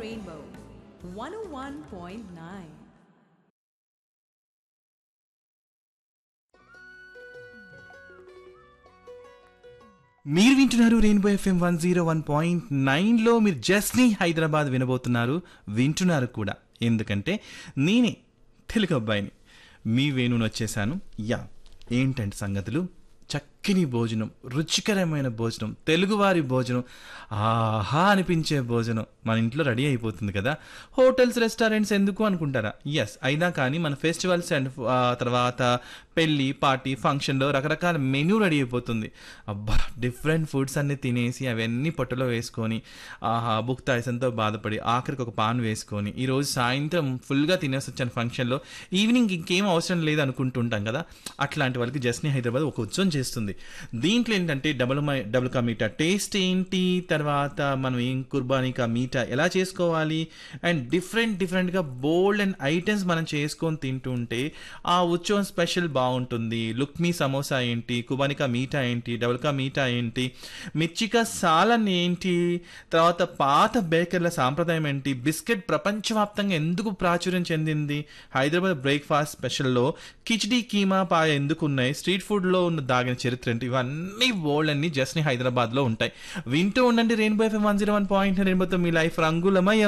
Rainbow 101.9. మీరు వింటున్నారు Rainbow FM one zero one point నైన్లో మీరు జస్ట్ని హైదరాబాద్ వినబోతున్నారు వింటున్నారు కూడా ఎందుకంటే నేనే తెలుగు అబ్బాయిని మీ వేణుని వచ్చేసాను యా ఏంటంటే సంగతులు చక్కని భోజనం రుచికరమైన భోజనం తెలుగువారి భోజనం ఆహా అనిపించే భోజనం మన ఇంట్లో రెడీ అయిపోతుంది కదా హోటల్స్ రెస్టారెంట్స్ ఎందుకు అనుకుంటారా ఎస్ అయినా కానీ మన ఫెస్టివల్స్ అండ్ తర్వాత పెళ్ళి పార్టీ ఫంక్షన్లో రకరకాల మెనూ రెడీ అయిపోతుంది అబ్బా డిఫరెంట్ ఫుడ్స్ అన్ని తినేసి అవన్నీ పొట్టలో వేసుకొని ఆహా బుక్ తాయిసంతో బాధపడి ఆఖరికి ఒక పాన్ వేసుకొని ఈరోజు సాయంత్రం ఫుల్గా తినేసి వచ్చాను ఫంక్షన్లో ఈవినింగ్ ఇంకేం అవసరం లేదు అనుకుంటుంటాం కదా అట్లాంటి వాళ్ళకి జస్ని హైదరాబాద్ ఒక ఉత్సవం చేస్తుంది దీంట్లో ఏంటంటే డబుల్ మై డబుల్ కా మీటా టేస్ట్ ఏంటి తర్వాత మనం ఏం కుర్బానీ కా మీటా ఎలా చేసుకోవాలి అండ్ డిఫరెంట్ డిఫరెంట్గా బోల్డ్ అండ్ ఐటమ్స్ మనం చేసుకొని తింటుంటే ఆ ఉత్సవం స్పెషల్ బాగుంటుంది లుక్మీ సమోసా ఏంటి కుబానికా మీఠా ఏంటి డబుల్ కా మీఠా ఏంటి మిర్చికా సాలన్ ఏంటి తర్వాత పాత బేకర్ల సాంప్రదాయం ఏంటి బిస్కెట్ ప్రపంచవ్యాప్తంగా ఎందుకు ప్రాచుర్యం చెందింది హైదరాబాద్ బ్రేక్ఫాస్ట్ స్పెషల్లో కిచిడి కీమా పాయ ఎందుకు ఉన్నాయి స్ట్రీట్ ఫుడ్లో ఉన్న దాగిన చరిత్ర ఏంటి ఇవన్నీ బోల్డ్ అన్ని జస్ట్ని హైదరాబాద్లో ఉంటాయి వింటూ ఉండండి Rainbow FM one zero one point రెయిన్బోతో మీ లైఫ్ రంగులమయ